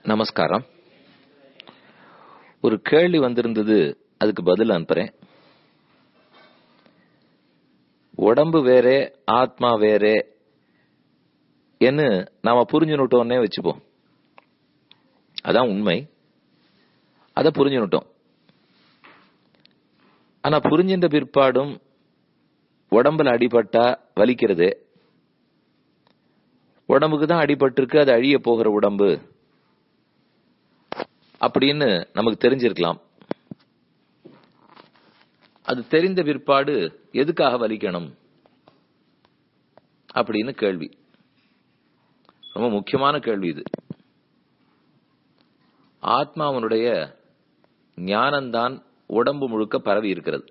நமஸ்காரம் ஒரு கேள்வி வந்திருந்தது அதுக்கு பதில் அனுப்புறேன் உடம்பு வேறே ஆத்மா வேறே என்று நாம புரிஞ்சுனுட்டோன்னே வச்சுப்போம் அதான் உண்மை அதை புரிஞ்சுனுட்டோம் ஆனா புரிஞ்சின்ற பிற்பாடும் உடம்புல அடிபட்டா வலிக்கிறது உடம்புக்கு தான் அடிபட்டிருக்கு அது அழிய போகிற உடம்பு அப்படின்னு நமக்கு தெரிஞ்சிருக்கலாம் அது தெரிந்த பிற்பாடு எதுக்காக வலிக்கணும் அப்படின்னு கேள்வி ரொம்ப முக்கியமான கேள்வி இது ஆத்மாவனுடைய ஞானம்தான் உடம்பு முழுக்க பரவி இருக்கிறது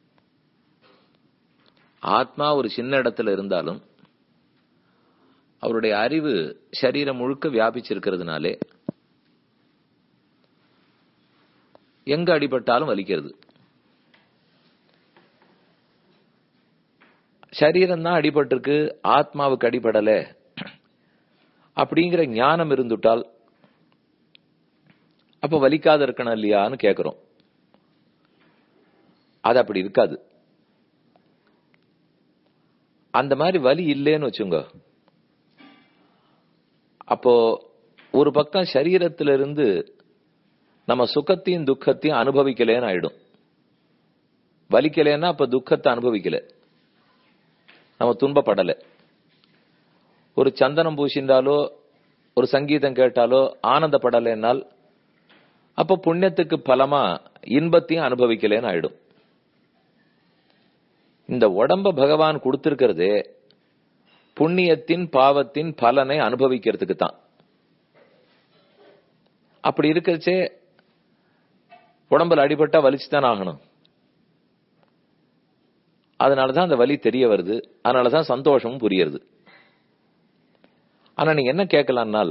ஆத்மா ஒரு சின்ன இடத்துல இருந்தாலும் அவருடைய அறிவு சரீரம் முழுக்க வியாபிச்சிருக்கிறதுனாலே எங்க அடிபட்டாலும் வலிக்கிறது சரீரம் தான் அடிபட்டிருக்கு ஆத்மாவுக்கு அடிபடல அப்படிங்கிற ஞானம் இருந்துட்டால் அப்ப வலிக்காத இருக்கணும் இல்லையான்னு கேக்குறோம் அது அப்படி இருக்காது அந்த மாதிரி வலி இல்லைன்னு வச்சுங்க அப்போ ஒரு பக்கம் சரீரத்திலிருந்து நம்ம சுகத்தையும் துக்கத்தையும் அனுபவிக்கலேன்னு ஆயிடும் வலிக்கலைன்னா அப்ப துக்கத்தை அனுபவிக்கல நம்ம துன்பப்படல ஒரு சந்தனம் பூசிந்தாலோ ஒரு சங்கீதம் கேட்டாலோ ஆனந்தப்படலைன்னால் அப்ப புண்ணியத்துக்கு பலமா இன்பத்தையும் அனுபவிக்கலேன்னு ஆயிடும் இந்த உடம்ப பகவான் கொடுத்திருக்கிறதே புண்ணியத்தின் பாவத்தின் பலனை அனுபவிக்கிறதுக்கு தான் அப்படி இருக்கிறச்சே உடம்புல அடிபட்டா வலிச்சுதான் ஆகணும் அதனாலதான் அந்த வலி தெரிய வருது அதனாலதான் சந்தோஷமும் புரியுது ஆனா நீங்க என்ன கேட்கலாம்னால்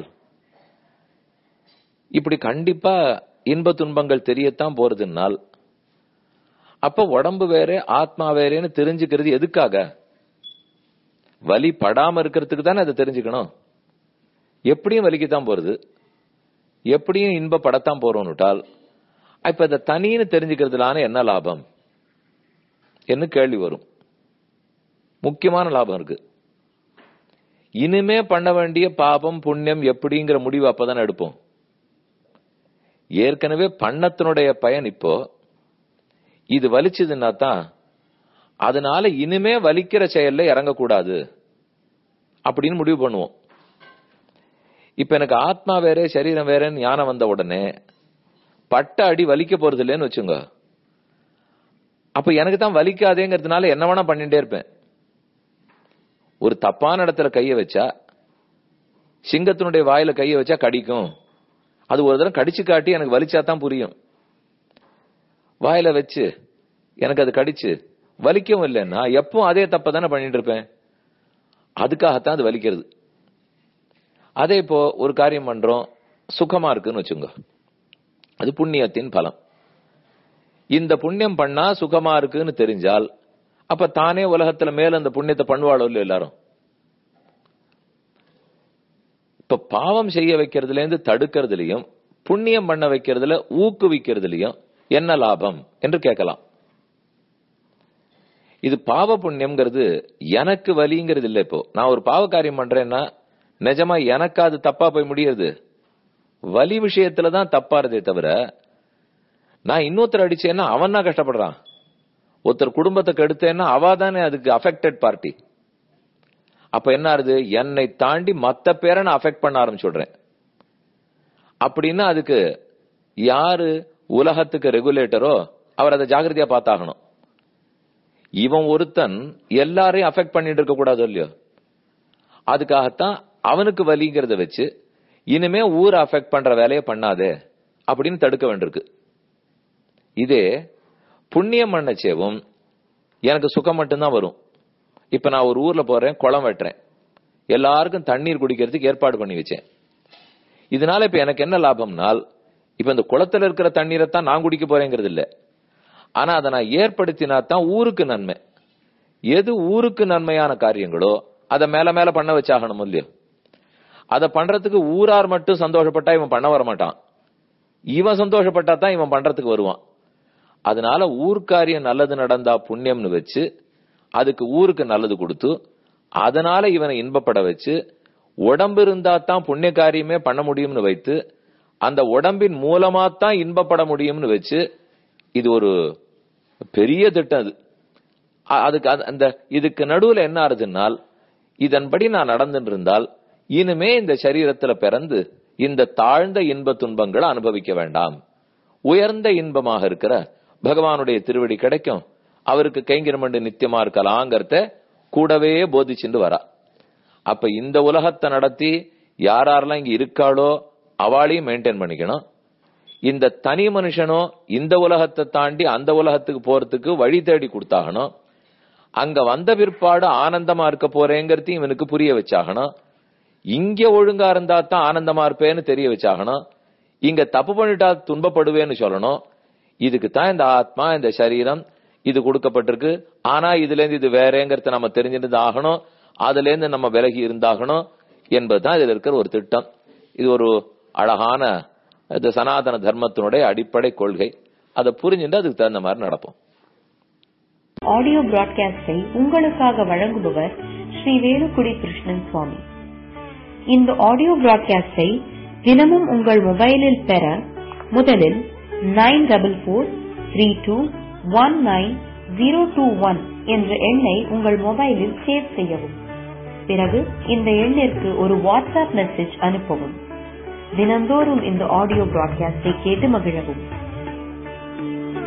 இப்படி கண்டிப்பா இன்ப துன்பங்கள் தெரியத்தான் போறதுனால் அப்ப உடம்பு வேற ஆத்மா வேறேன்னு தெரிஞ்சுக்கிறது எதுக்காக வலி படாம இருக்கிறதுக்கு தானே அதை தெரிஞ்சுக்கணும் எப்படியும் வலிக்குத்தான் போறது எப்படியும் இன்பப்படத்தான் போறோம்னுட்டால் இப்ப இதை தனின்னு தெரிஞ்சுக்கிறதுலான என்ன லாபம் என்ன கேள்வி வரும் முக்கியமான லாபம் இருக்கு இனிமே பண்ண வேண்டிய பாபம் புண்ணியம் எப்படிங்கிற முடிவு அப்பதான் எடுப்போம் ஏற்கனவே பண்ணத்தினுடைய பயன் இப்போ இது வலிச்சதுன்னா தான் அதனால இனிமே வலிக்கிற செயல்ல இறங்கக்கூடாது அப்படின்னு முடிவு பண்ணுவோம் இப்ப எனக்கு ஆத்மா வேற சரீரம் வேறன்னு ஞானம் வந்த உடனே பட்ட அடி வலிக்க போறது இல்லைன்னு வச்சுங்க அப்ப எனக்கு தான் வலிக்காதேங்கிறதுனால என்ன வேணா பண்ணிட்டே இருப்பேன் ஒரு தப்பான இடத்துல கைய வச்சா சிங்கத்தினுடைய வாயில கைய வச்சா கடிக்கும் அது ஒரு தடவை கடிச்சு காட்டி எனக்கு வலிச்சா தான் புரியும் வாயில வச்சு எனக்கு அது கடிச்சு வலிக்கவும் இல்லைன்னா எப்பவும் அதே தப்ப தானே பண்ணிட்டு இருப்பேன் அதுக்காகத்தான் அது வலிக்கிறது அதே இப்போ ஒரு காரியம் பண்றோம் சுகமா இருக்குன்னு வச்சுங்க அது புண்ணியத்தின் பலம் இந்த புண்ணியம் பண்ணா சுகமா இருக்குன்னு தெரிஞ்சால் அப்ப தானே உலகத்துல மேல அந்த புண்ணியத்தை பண்ணுவாளோ இல்லையோ எல்லாரும் இப்ப பாவம் செய்ய வைக்கிறதுல இருந்து தடுக்கிறதுலயும் புண்ணியம் பண்ண வைக்கிறதுல ஊக்குவிக்கிறதுலயும் என்ன லாபம் என்று கேட்கலாம் இது பாவ புண்ணியம்ங்கிறது எனக்கு வலிங்கிறது இல்லை இப்போ நான் ஒரு பாவ காரியம் பண்றேன்னா நிஜமா எனக்கு அது தப்பா போய் முடியுது வலி விஷயத்துல தான் தப்பாறதே தவிர நான் இன்னொருத்தர் அடிச்சேன்னா அவன் தான் கஷ்டப்படுறான் ஒருத்தர் குடும்பத்தை கெடுத்தேன்னா அவ தானே அதுக்கு அஃபெக்டட் பார்ட்டி அப்ப என்ன ஆகுது என்னை தாண்டி மத்த பேரை நான் அஃபெக்ட் பண்ண ஆரம்பிச்சுடுறேன் அப்படின்னா அதுக்கு யாரு உலகத்துக்கு ரெகுலேட்டரோ அவர் அதை ஜாகிரதையா பார்த்தாகணும் இவன் ஒருத்தன் எல்லாரையும் அஃபெக்ட் பண்ணிட்டு இருக்க கூடாது இல்லையோ அதுக்காகத்தான் அவனுக்கு வலிங்கிறத வச்சு இனிமே ஊரை அஃபெக்ட் பண்ற வேலையை பண்ணாதே அப்படின்னு தடுக்க வேண்டியிருக்கு இதே புண்ணியம் பண்ணச்சேவும் எனக்கு சுகம் மட்டும்தான் வரும் இப்ப நான் ஒரு ஊர்ல போறேன் குளம் வெட்டுறேன் எல்லாருக்கும் தண்ணீர் குடிக்கிறதுக்கு ஏற்பாடு பண்ணி வச்சேன் இதனால இப்ப எனக்கு என்ன லாபம்னால் இப்ப இந்த குளத்துல இருக்கிற தண்ணீரை தான் நான் குடிக்க போறேங்கிறது இல்ல ஆனா அதை நான் ஏற்படுத்தினா தான் ஊருக்கு நன்மை எது ஊருக்கு நன்மையான காரியங்களோ அதை மேல மேல பண்ண வச்சாகணும் இல்லையோ அதை பண்றதுக்கு ஊரார் மட்டும் சந்தோஷப்பட்டா இவன் பண்ண வர மாட்டான் இவன் சந்தோஷப்பட்டா தான் இவன் பண்றதுக்கு வருவான் அதனால ஊர்க்காரியம் நல்லது நடந்தா புண்ணியம்னு வச்சு அதுக்கு ஊருக்கு நல்லது கொடுத்து அதனால இவனை இன்பப்பட வச்சு உடம்பு இருந்தா தான் புண்ணிய காரியமே பண்ண முடியும்னு வைத்து அந்த உடம்பின் மூலமா தான் இன்பப்பட முடியும்னு வச்சு இது ஒரு பெரிய திட்டம் அது அ- அதுக்கு அது- அந்த இதுக்கு நடுவுல என்ன ஆறுதுன்னால் இதன்படி நான் நடந்துட்டு இருந்தால் இனிமே இந்த சரீரத்துல பிறந்து இந்த தாழ்ந்த இன்ப துன்பங்களை அனுபவிக்க வேண்டாம் உயர்ந்த இன்பமாக இருக்கிற பகவானுடைய திருவடி கிடைக்கும் அவருக்கு கைங்கிரமண்டு நித்தியமா இருக்கலாங்கிறத கூடவே போதிச்சுட்டு வரா அப்ப இந்த உலகத்தை நடத்தி யார் யாரெல்லாம் இங்க இருக்காளோ அவளையும் மெயின்டைன் பண்ணிக்கணும் இந்த தனி மனுஷனும் இந்த உலகத்தை தாண்டி அந்த உலகத்துக்கு போறதுக்கு வழி தேடி கொடுத்தாகணும் அங்க வந்த பிற்பாடு ஆனந்தமா இருக்க போறேங்கிறதையும் இவனுக்கு புரிய வச்சாகணும் இங்க ஒழுங்கா இருந்தா தான் ஆனந்தமா இருப்பேன்னு தெரிய வச்சாகணும் இங்க தப்பு பண்ணிட்டா துன்பப்படுவேன்னு சொல்லணும் இதுக்கு தான் இந்த ஆத்மா இந்த சரீரம் இது கொடுக்கப்பட்டிருக்கு ஆனா இதுல இருந்து இது வேறேங்கிறத நம்ம தெரிஞ்சிருந்து ஆகணும் அதுல இருந்து நம்ம விலகி இருந்தாகணும் என்பதுதான் இதுல இருக்கிற ஒரு திட்டம் இது ஒரு அழகான இந்த சனாதன தர்மத்தினுடைய அடிப்படை கொள்கை அதை புரிஞ்சுட்டு அதுக்கு தகுந்த மாதிரி நடப்போம் ஆடியோ பிராட்காஸ்டை உங்களுக்காக வழங்குபவர் ஸ்ரீ வேலுக்குடி கிருஷ்ணன் சுவாமி இந்த ஆடியோ பிராட்காஸ்டை தினமும் உங்கள் மொபைலில் பெற முதலில் nine double four three two one nine zero two one என்ற எண்ணை உங்கள் மொபைலில் சேவ் செய்யவும் பிறகு இந்த எண்ணிற்கு ஒரு வாட்ஸ்அப் மெசேஜ் அனுப்பவும் தினந்தோறும் இந்த ஆடியோ பிராட்காஸ்டை கேட்டு மகிழவும்